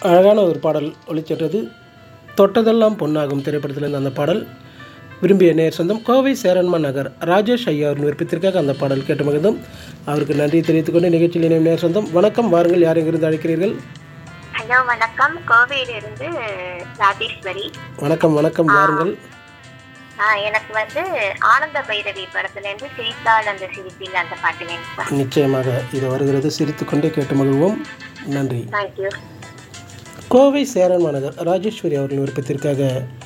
அழகான ஒரு பாடல் ஒளிச்சென்றது தொட்டதெல்லாம் பொன்னாகும் திரைப்படத்திலிருந்து அந்த பாடல் விரும்பிய நேர் சொந்தம் கோவை சேரன்மா நகர் ராஜேஷ் ஐயா அவரின் விருப்பத்திற்காக அந்த பாடல் கேட்டு மகிழ்ந்தோம் அவருக்கு நன்றி தெரிவித்துக் கொண்டு நிகழ்ச்சியில் இணையும் நேர் சொந்தம் வணக்கம் வாருங்கள் யார் எங்கிருந்து அழைக்கிறீர்கள் ஹலோ வணக்கம் கோவையிலிருந்து ராஜேஸ்வரி வணக்கம் வணக்கம் வாருங்கள் ஆ, எனக்கு வந்து ஆனந்த பைரவி படத்துல இருந்து சிரித்தாள் அந்த சிரிப்பில் அந்த பாட்டு வேணும் சார் நிச்சயமாக இது வருகிறது சிரித்துக்கொண்டே கேட்டு மகிழ்வோம் நன்றி தேங்க்யூ கோவை சேரன் மாநகர் ராஜேஸ்வரி அவர்களின் விருப்பத்திற்காக